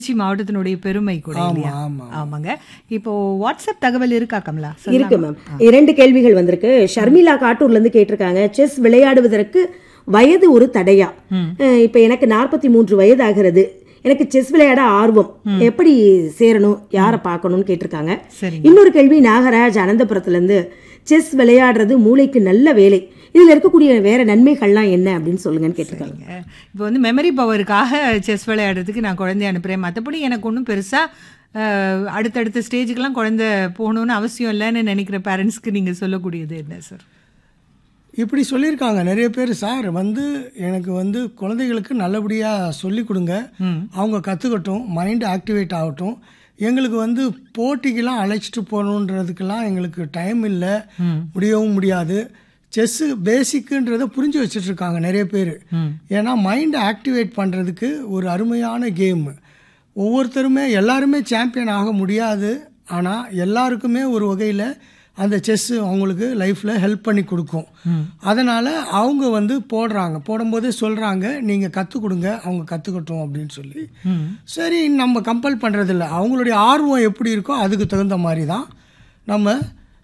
திருச்சி மாவட்டத்தினுடைய பெருமை கூட ஆமா, இல்லையா ஆமா. ஆமாங்க இப்போ வாட்ஸ்அப் தகவல் இருக்கா கமலா இருக்கு சொல்லலாமா? மேம் இரண்டு கேள்விகள் வந்திருக்கு ஷர்மிளா காட்டூர்ல இருந்து கேட்டிருக்காங்க செஸ் விளையாடுவதற்கு வயது ஒரு தடையா அஹ் இப்ப எனக்கு நாற்பத்தி மூன்று வயது ஆகிறது எனக்கு செஸ் விளையாட ஆர்வம் எப்படி சேரணும் யாரை பார்க்கணும்னு கேட்டிருக்காங்க சரிங்க. இன்னொரு கேள்வி நாகராஜ் அனந்தபுரத்துல இருந்து செஸ் விளையாடுறது மூளைக்கு நல்ல வேலை இதுல இருக்கக்கூடிய வேற நன்மைகள்லாம் என்ன அப்படின்னு சொல்லுங்கன்னு கேட்டிருக்காங்க சரிங்க. இப்போ வந்து மெமரி பவருக்காக செஸ் விளையாடுறதுக்கு நான் குழந்தைய அனுப்புறேன் மற்றபடி எனக்கு ஒன்றும் பெருசா அஹ், அடுத்தடுத்த ஸ்டேஜுக்கெல்லாம் குழந்தை போகணும்னு அவசியம் இல்லைன்னு நினைக்கிற பேரண்ட்ஸ்க்கு நீங்க சொல்லக்கூடியது என்ன சார் இப்படி சொல்லியிருக்காங்க நிறைய பேர் சார் வந்து எனக்கு வந்து குழந்தைகளுக்கு நல்லபடியாக சொல்லி கொடுங்க அவங்க கற்றுக்கட்டும் மைண்ட் ஆக்டிவேட் ஆகட்டும் எங்களுக்கு வந்து போட்டிக்கெல்லாம் அழைச்சிட்டு போகணுன்றதுக்கெல்லாம் எங்களுக்கு டைம் இல்லை முடியவும் முடியாது செஸ்ஸு பேசிக்குன்றதை புரிஞ்சு வச்சுட்டு இருக்காங்க நிறைய பேர் ஏன்னா மைண்டை ஆக்டிவேட் பண்ணுறதுக்கு ஒரு அருமையான கேம் ஒவ்வொருத்தருமே எல்லாருமே சாம்பியன் ஆக முடியாது ஆனால் எல்லாருக்குமே ஒரு வகையில் அந்த செஸ்ஸு அவங்களுக்கு லைஃப்பில் ஹெல்ப் பண்ணி கொடுக்கும் அதனால் அவங்க வந்து போடுறாங்க போடும்போதே சொல்கிறாங்க நீங்கள் கற்றுக் கொடுங்க அவங்க கற்றுக்கட்டும் அப்படின்னு சொல்லி சரி நம்ம கம்பல் பண்ணுறதில்ல அவங்களுடைய ஆர்வம் எப்படி இருக்கோ அதுக்கு தகுந்த மாதிரி தான் நம்ம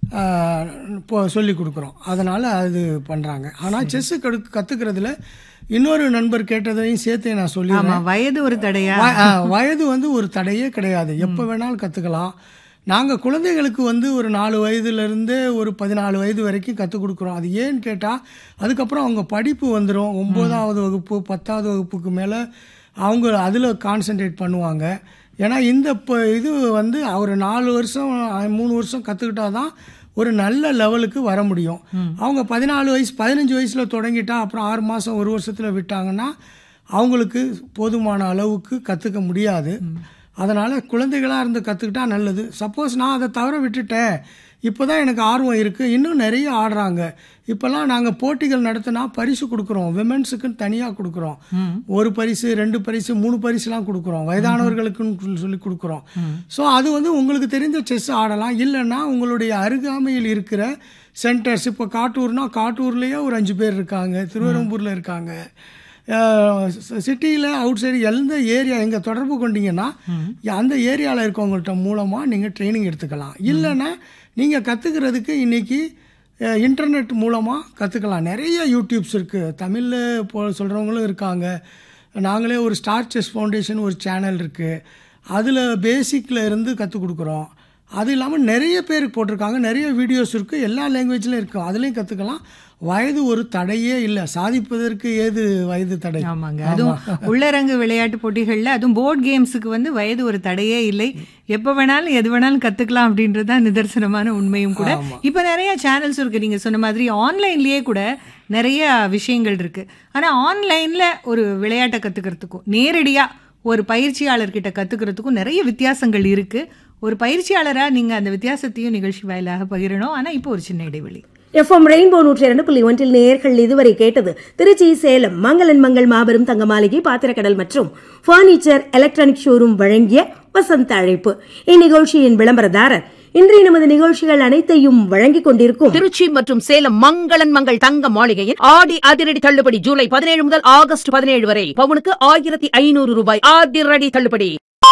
ஆஹ், இப்போ சொல்லி கொடுக்குறோம் அதனால் அது பண்ணுறாங்க ஆனால் செஸ்ஸு கடு கற்றுக்கிறதுல இன்னொரு நண்பர் கேட்டதையும் சேர்த்தே நான் சொல்லி ஆமா வயது ஒரு தடையா வ- ஆ, வயது வந்து ஒரு தடையே கிடையாது எப்போ வேணாலும் கற்றுக்கலாம் நாங்கள் குழந்தைகளுக்கு வந்து ஒரு நாலு வயதுலேருந்தே ஒரு பதினாலு வயது வரைக்கும் கற்றுக் கொடுக்குறோம் அது ஏன்னு கேட்டால் அதுக்கப்புறம் அவங்க படிப்பு வந்துடும் ஒம்போதாவது வகுப்பு பத்தாவது வகுப்புக்கு மேலே அவங்க அதில் கான்சென்ட்ரேட் பண்ணுவாங்க ஏன்னா இந்த இப்போ இது வந்து ஒரு நாலு வருஷம் அஹ், மூணு வருஷம் கற்றுக்கிட்டா தான் ஒரு நல்ல லெவலுக்கு வர முடியும் அவங்க பதினாலு வயசு பதினஞ்சு வயசில் தொடங்கிட்டா அப்புறம் ஆறு மாதம் ஒரு வருஷத்தில் விட்டாங்கன்னா அவங்களுக்கு போதுமான அளவுக்கு கற்றுக்க முடியாது அதனால் குழந்தைகளாக இருந்து கற்றுக்கிட்டா நல்லது சப்போஸ் நான் அதை தவற விட்டுட்டேன் இப்போ தான் எனக்கு ஆர்வம் இருக்குது இன்னும் நிறைய ஆடுறாங்க இப்போல்லாம் நாங்கள் போட்டிகள் நடத்தினா பரிசு கொடுக்குறோம் விமென்ஸுக்குன்னு தனியாக கொடுக்குறோம் ஒரு பரிசு ரெண்டு பரிசு மூணு பரிசுலாம் கொடுக்குறோம் வயதானவர்களுக்குன்னு சொல்லி கொடுக்குறோம் ஸோ அது வந்து உங்களுக்கு தெரிந்த செஸ் ஆடலாம் இல்லைன்னா உங்களுடைய அருகாமையில் இருக்கிற சென்டர்ஸ் இப்போ காட்டூர்னா காட்டூர்லேயே ஒரு அஞ்சு பேர் இருக்காங்க திருவரம்பூரில் இருக்காங்க சிட்டியில் அவுட் சைடு எந்த ஏரியா எங்கே தொடர்பு கொண்டீங்கன்னா அந்த ஏரியாவில் இருக்கவங்கள்ட்ட மூலமாக நீங்கள் ட்ரைனிங் எடுத்துக்கலாம் இல்லைன்னா நீங்கள் கற்றுக்கிறதுக்கு இன்றைக்கி இன்டர்நெட் மூலமாக கற்றுக்கலாம் நிறைய யூடியூப்ஸ் இருக்குது தமிழில் போ சொல்கிறவங்களும் இருக்காங்க நாங்களே ஒரு ஸ்டார் செஸ் ஃபவுண்டேஷன் ஒரு சேனல் இருக்குது அதில் பேசிக்கில் இருந்து கற்றுக் கொடுக்குறோம் அது இல்லாமல் நிறைய பேர் போட்டிருக்காங்க நிறைய வீடியோஸ் இருக்குது எல்லா லாங்குவேஜ்லையும் இருக்கும் அதுலேயும் கற்றுக்கலாம் வயது ஒரு தடையே இல்லை சாதிப்பதற்கு ஏது வயது தடை ஆமாங்க அதுவும் உள்ளரங்கு விளையாட்டு போட்டிகள்ல அதுவும் போர்ட் கேம்ஸுக்கு வந்து வயது ஒரு தடையே இல்லை எப்ப வேணாலும் எது வேணாலும் கத்துக்கலாம் அப்படின்றது தான் நிதர்சனமான உண்மையும் கூட இப்ப நிறைய சேனல்ஸ் இருக்கு நீங்க சொன்ன மாதிரி ஆன்லைன்லயே கூட நிறைய விஷயங்கள் இருக்கு ஆனா ஆன்லைன்ல ஒரு விளையாட்டை கத்துக்கிறதுக்கும் நேரடியா ஒரு பயிற்சியாளர்கிட்ட கத்துக்கிறதுக்கும் நிறைய வித்தியாசங்கள் இருக்கு ஒரு பயிற்சியாளரா நீங்க அந்த வித்தியாசத்தையும் நிகழ்ச்சி வாயிலாக பகிரணும் ஆனா இப்போ ஒரு சின்ன இடைவெளி எஃப்எம் ரெயின்போ நூற்றி இரண்டு புள்ளி ஒன்றில் நேயர்கள் இதுவரை கேட்டது திருச்சி சேலம் மங்களன் மங்கள் மாபெரும் தங்க மாளிகை பாத்திரக்கடல் மற்றும் பர்னிச்சர் எலக்ட்ரானிக் ஷோரூம் வழங்கிய வசந்த அழைப்பு இந்நிகழ்ச்சியின் விளம்பரதாரர் இன்றைய நமது நிகழ்ச்சிகள் அனைத்தையும் வழங்கிக் கொண்டிருக்கும் திருச்சி மற்றும் சேலம் மங்களன் மங்கள் தங்க மாளிகையில் ஆடி அதிரடி தள்ளுபடி ஜூலை பதினேழு முதல் ஆகஸ்ட் பதினேழு வரை பவுனுக்கு ஆயிரத்தி ஐநூறு ரூபாய் அதிரடி தள்ளுபடி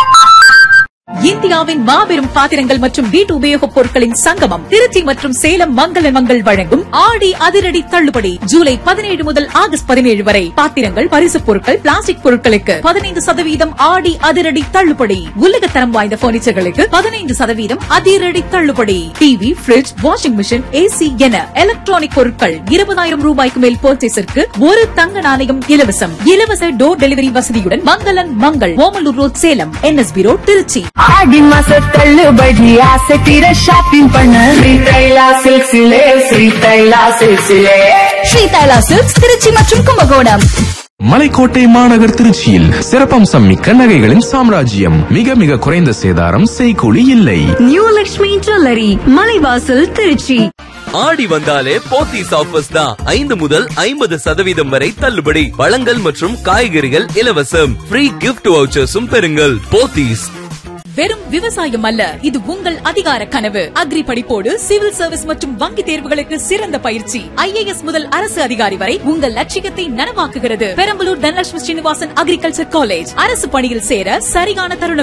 இந்தியாவின் மாபெரும் பாத்திரங்கள் மற்றும் வீட்டு உபயோகப் பொருட்களின் சங்கமம் திருச்சி மற்றும் சேலம் மங்கள மங்கள் வழங்கும் ஆடி அதிரடி தள்ளுபடி ஜூலை பதினேழு முதல் ஆகஸ்ட் பதினேழு வரை பாத்திரங்கள் பரிசுப் பொருட்கள் பிளாஸ்டிக் பொருட்களுக்கு பதினைந்து சதவீதம் ஆடி அதிரடி தள்ளுபடி உலகத்தரம் வாய்ந்த பர்னிச்சர்களுக்கு பதினைந்து சதவீதம் அதிரடி தள்ளுபடி TV fridge washing machine AC என எலக்ட்ரானிக் பொருட்கள் இருபதாயிரம் ரூபாய்க்கு மேல் பர்ச்சேஸிற்கு ஒரு தங்க நாணயம் இலவசம் இலவச டோர் டெலிவரி வசதியுடன் மங்களன் Mangal Omalur road Salem NSB road Trichy Aadi மாச தள்ளுபடி ஆசை தீர ஷாப்பிங் பண்ண ஸ்ரீ தைலா சில்க்ஸிலே ஸ்ரீ தைலா சில்க்ஸிலே ஸ்ரீ தைலா சில்க்ஸ் திருச்சி மற்றும் கும்பகோணம் மலைக்கோட்டை மாநகர் திருச்சியில் சிறப்பம்சம் மிக்க நகைகளின் சாம்ராஜ்யம் மிக மிக குறைந்த சேதாரம் செய்கூலி இல்லை நியூ லக்ஷ்மி ஜுவல்லரி மலைவாசல் திருச்சி ஆடி வந்தாலே போத்தீஸ் ஆஃபர்ஸ் தான் ஐந்து முதல் ஐம்பது சதவீதம் வரை தள்ளுபடி பழங்கள் மற்றும் காய்கறிகள் இலவசம் ஃப்ரீ கிஃப்ட் வவுச்சர்ஸும் பெறுங்கள் போத்தீஸ் வெறும் விவசாயம் அல்ல இது உங்கள் அதிகார கனவு அக்ரி படிப்போடு சிவில் சர்வீஸ் மற்றும் வங்கி தேர்வுகளுக்கு சிறந்த பயிற்சி ஐஏஎஸ் முதல் அரசு அதிகாரி வரை உங்கள் லட்சியத்தை நனவாக்குகிறது பெரம்பலூர் தனலட்சுமி ஸ்ரீனிவாசன் அக்ரிகல்ச்சர் காலேஜ் அரசு பணியில் சேர சரியான தருணம்